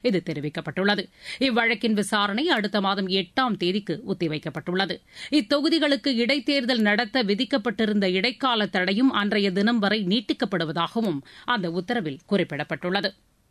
இது தெரிவிக்கப்பட்டுள்ளது இவ்வழக்கின் விசாரணை அடுத்த மாதம் எட்டாம் தேதிக்கு ஒத்திவைக்கப்பட்டுள்ளது இத்தொகுதிகளுக்கு இடைத்தேர்தல் நடத்த விதிக்கப்பட்டிருந்த இடைக்கால தடையும் அன்றைய தினம் வரை நீட்டிக்கப்படுவதாகவும் அந்த உத்தரவில் குறிப்பிடப்பட்டுள்ளது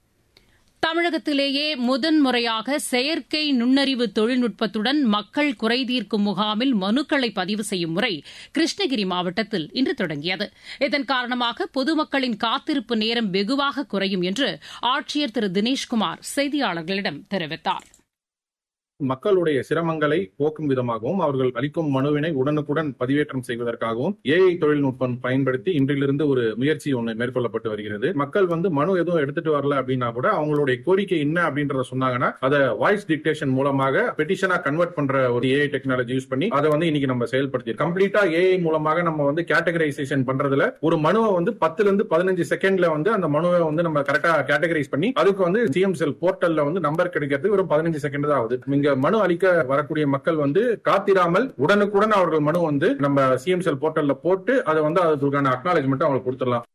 தமிழகத்திலேயே முதன்முறையாக செயற்கை நுண்ணறிவு தொழில்நுட்பத்துடன் மக்கள் குறைதீர்க்கும் முகாமில் மனுக்களை பதிவு செய்யும் முறை கிருஷ்ணகிரி மாவட்டத்தில் இன்று தொடங்கியது இதன் காரணமாக பொதுமக்களின் காத்திருப்பு நேரம் வெகுவாக குறையும் என்று ஆட்சியர் திரு தினேஷ்குமார் செய்தியாளர்களிடம் தெரிவித்தார் மக்களுடைய சிரமங்களை போக்கும் விதமாகவும் அவர்கள் அளிக்கும் மனுவினை உடனுக்குடன் பதிவேற்றம் செய்வதற்காகவும் ஏஐ தொழில்நுட்பம் பயன்படுத்தி இன்றிலிருந்து ஒரு முயற்சி ஒன்று மேற்கொள்ளப்பட்டு வருகிறது மக்கள் வந்து மனு எதுவும் எடுத்துட்டு வரல அப்படின்னா கூட அவங்களுடைய கோரிக்கை என்ன அப்படின்றத சொன்னாங்கன்னா அதை வாய்ஸ் டிக்டேஷன் மூலமாக பெட்டிஷனா கன்வெர்ட் பண்ற ஒரு ஏஐ டெக்னாலஜி யூஸ் பண்ணி அதை வந்து இன்னைக்கு நம்ம செயல்படுத்தி கம்ப்ளீட்டா ஏஐ மூலமாக நம்ம வந்து கேட்டகரைசேஷன் பண்றதுல ஒரு மனுவை வந்து பத்துல இருந்து பதினஞ்சு செகண்ட்ல வந்து அந்த மனுவை வந்து நம்ம கரெக்டா கேட்டகரைஸ் பண்ணி அதுக்கு வந்து சிஎம் செல் போர்ட்டல்ல வந்து நம்பர் கிடைக்கிறது ஒரு பதினஞ்சு செகண்ட் தான் ஆகுது இங்க மனு அளிக்க வரக்கூடிய மக்கள் வந்து காத்திராமல் உடனுக்குடன் அவர்கள் மனு வந்து நம்ம சிஎம் செல் போர்ட்டல்ல போட்டு அதை வந்து அதுக்கான அக்னாலஜ்மெண்ட் அவங்களுக்கு கொடுத்துடலாம்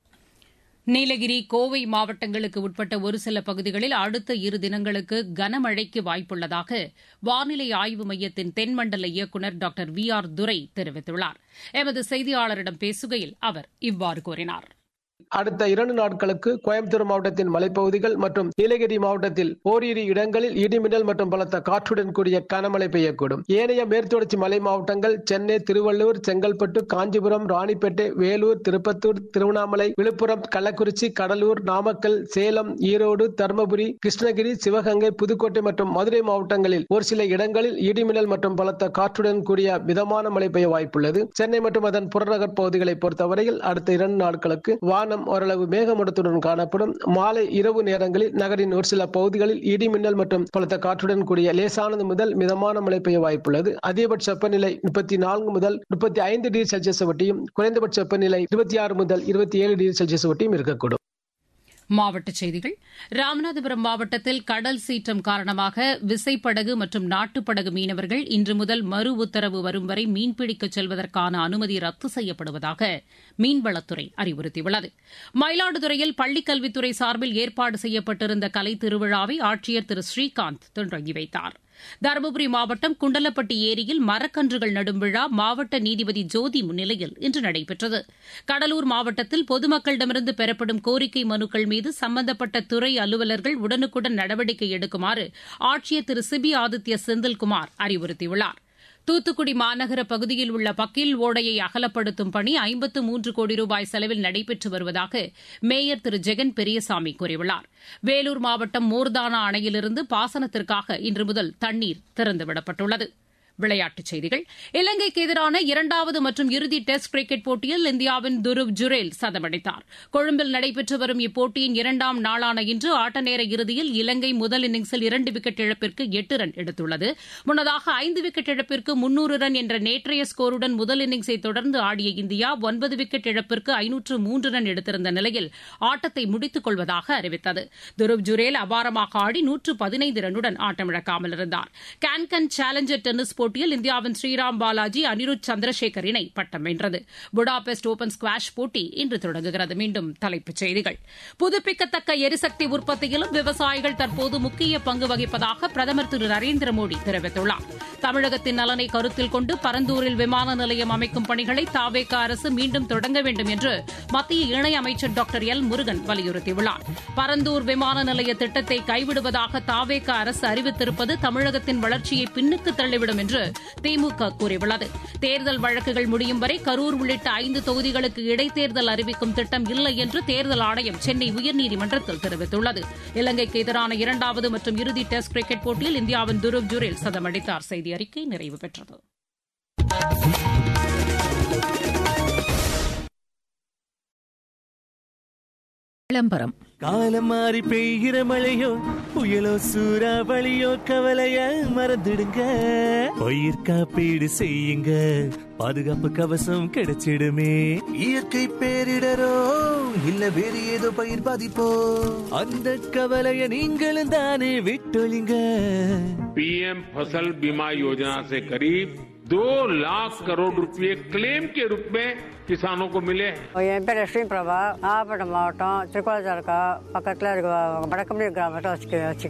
நீலகிரி கோவை மாவட்டங்களுக்கு உட்பட்ட ஒரு சில பகுதிகளில் அடுத்த இரு தினங்களுக்கு கனமழைக்கு வாய்ப்புள்ளதாக வானிலை ஆய்வு மையத்தின் தென்மண்டல இயக்குநர் டாக்டர் வி ஆர் துரை தெரிவித்துள்ளார் எமது செய்தியாளரிடம் பேசுகையில் அவர் இவ்வாறு கூறினார் அடுத்த இரண்டு நாட்களுக்கு கோயம்புத்தூர் மாவட்டத்தின் மலைப்பகுதிகள் மற்றும் நீலகிரி மாவட்டத்தில் ஓரிரு இடங்களில் இடிமின்னல் மற்றும் பலத்த காற்றுடன் கூடிய கனமழை பெய்யக்கூடும் ஏனைய மேற்குத்தொடர்ச்சி மலை மாவட்டங்கள் சென்னை திருவள்ளூர் செங்கல்பட்டு காஞ்சிபுரம் ராணிப்பேட்டை வேலூர் திருப்பத்தூர் திருவண்ணாமலை விழுப்புரம் கள்ளக்குறிச்சி கடலூர் நாமக்கல் சேலம் ஈரோடு தருமபுரி கிருஷ்ணகிரி சிவகங்கை புதுக்கோட்டை மற்றும் மதுரை மாவட்டங்களில் ஒரு சில இடங்களில் இடிமின்னல் மற்றும் பலத்த காற்றுடன் கூடிய மிதமான மழை பெய்ய வாய்ப்புள்ளது சென்னை மற்றும் அதன் புறநகர் பகுதிகளை பொறுத்தவரையில் அடுத்த இரண்டு நாட்களுக்கு வானம் ஓரளவு மேகமூட்டத்துடன் காணப்படும் மாலை இரவு நேரங்களில் நகரின் ஒரு சில பகுதிகளில் இடி மின்னல் மற்றும் பலத்த காற்றுடன் கூடிய லேசானது முதல் மிதமான மழை பெய்ய வாய்ப்புள்ளது அதிகபட்ச வெப்பநிலை முப்பத்தி நான்கு முதல் முப்பத்தி ஐந்து டிகிரி செல்சியஸ் வட்டியும் குறைந்தபட்ச வெப்பநிலை இருபத்தி ஆறு முதல் இருபத்தி ஏழு டிகிரி செல்சியஸ் வட்டியும் இருக்கக்கூடும் மாவட்டச் செய்திகள் ராமநாதபுரம் மாவட்டத்தில் கடல் சீற்றம் காரணமாக விசைப்படகு மற்றும் நாட்டுப்படகு மீனவர்கள் இன்று முதல் மறு உத்தரவு வரும் வரை மீன்பிடிக்கச் செல்வதற்கான அனுமதி ரத்து செய்யப்படுவதாக மீன்வளத்துறை அறிவுறுத்தியுள்ளது மயிலாடுதுறையில் பள்ளிக்கல்வித்துறை சார்பில் ஏற்பாடு செய்யப்பட்டிருந்த கலை திருவிழாவை ஆட்சியர் திரு ஸ்ரீகாந்த் தொடங்கி வைத்தார் தருமபுரி மாவட்டம் குண்டலப்பட்டி ஏரியில் மரக்கன்றுகள் நடும் விழா மாவட்ட நீதிபதி ஜோதி முன்னிலையில் இன்று நடைபெற்றது கடலூர் மாவட்டத்தில் பொதுமக்களிடமிருந்து பெறப்படும் கோரிக்கை மனுக்கள் மீது சம்பந்தப்பட்ட துறை அலுவலர்கள் உடனுக்குடன் நடவடிக்கை எடுக்குமாறு ஆட்சியர் திரு சிபி ஆதித்ய செந்தில்குமார் அறிவுறுத்தியுள்ளார் தூத்துக்குடி மாநகர பகுதியில் உள்ள பக்கில் ஓடையை அகலப்படுத்தும் பணி ஐம்பத்து மூன்று கோடி ரூபாய் செலவில் நடைபெற்று வருவதாக மேயர் திரு ஜெகன் பெரியசாமி கூறியுள்ளார் வேலூர் மாவட்டம் மோர்தானா அணையிலிருந்து பாசனத்திற்காக இன்று முதல் தண்ணீர் திறந்துவிடப்பட்டுள்ளது விளையாட்டுச் செய்திகள் இலங்கைக்கு எதிரான இரண்டாவது மற்றும் இறுதி டெஸ்ட் கிரிக்கெட் போட்டியில் இந்தியாவின் துருவ் ஜுரேல் சதமடித்தார் கொழும்பில் நடைபெற்று வரும் இப்போட்டியின் இரண்டாம் நாளான இன்று ஆட்டநேர இறுதியில் இலங்கை முதல் இன்னிங்ஸில் இரண்டு விக்கெட் இழப்பிற்கு எட்டு ரன் எடுத்துள்ளது முன்னதாக ஐந்து விக்கெட் இழப்பிற்கு முன்னூறு ரன் என்ற நேற்றைய ஸ்கோருடன் முதல் இன்னிங்ஸை தொடர்ந்து ஆடிய இந்தியா ஒன்பது விக்கெட் இழப்பிற்கு ஐநூற்று மூன்று ரன் எடுத்திருந்த நிலையில் ஆட்டத்தை முடித்துக் கொள்வதாக அறிவித்தது துருவ் ஜுரேல் அபாரமாக ஆடி நூற்று பதினைந்து ரன்னுடன் ஆட்டமிழக்காமல் இருந்தார் கேன்கன் சேலஞ்சர் டென்னிஸ் போட்டியில் இந்தியாவின் ஸ்ரீராம் பாலாஜி அனிருத் சந்திரசேகர் இணை பட்டம் வென்றது புடாபெஸ்ட் ஓபன் ஸ்குவாஷ் போட்டி இன்று தொடங்குகிறது மீண்டும் தலைப்புச் செய்திகள் புதுப்பிக்கத்தக்க எரிசக்தி உற்பத்தியிலும் விவசாயிகள் தற்போது முக்கிய பங்கு வகிப்பதாக பிரதமர் திரு நரேந்திர மோடி தெரிவித்துள்ளார் தமிழகத்தின் நலனை கருத்தில் கொண்டு பரந்தூரில் விமான நிலையம் அமைக்கும் பணிகளை தாவேக அரசு மீண்டும் தொடங்க வேண்டும் என்று மத்திய இணையமைச்சர் டாக்டர் எல் முருகன் வலியுறுத்தியுள்ளார் பரந்தூர் விமான நிலைய திட்டத்தை கைவிடுவதாக தாவேக அரசு அறிவித்திருப்பது தமிழகத்தின் வளர்ச்சியை பின்னுக்கு தள்ளிவிடும் என்று திமுக கூறியுள்ளது தேர்தல் வழக்குகள் முடியும் வரை கரூர் உள்ளிட்ட ஐந்து தொகுதிகளுக்கு இடைத்தேர்தல் அறிவிக்கும் திட்டம் இல்லை என்று தேர்தல் ஆணையம் சென்னை உயர்நீதிமன்றத்தில் தெரிவித்துள்ளது இலங்கைக்கு எதிரான இரண்டாவது மற்றும் இறுதி டெஸ்ட் கிரிக்கெட் போட்டியில் இந்தியாவின் துருவ் ஜுரேல் சதமடித்தார் செய்தி அறிக்கை நிறைவு பெற்றது விளம்பரம் காலம் மாறி பெய்கிற மழையோ புயலோ சூறாவளியோ கவலைய மறந்துடுங்க பயிர் காப்பீடு செய்யுங்க பாதுகாப்பு கவசம் கிடைச்சிடுமே இயற்கை பேரிடரோ இல்ல வேறு ஏதோ பயிர் பாதிப்போ அந்த கவலைய நீங்களும் தானே விட்டொழிங்க पीएम फसल बीमा योजना से करीब दो लाख करोड़ रुपए क्लेम के रूप में किसानों को मिले हैं என் பேர் லட்சுமி பிரபா நாகப்பட்டினம் மாவட்டம் திருக்கோளத்தாலுக்கா பக்கத்தில் இருக்க வடக்கம்பி கிராமத்தை வச்சுக்க வச்சுக்க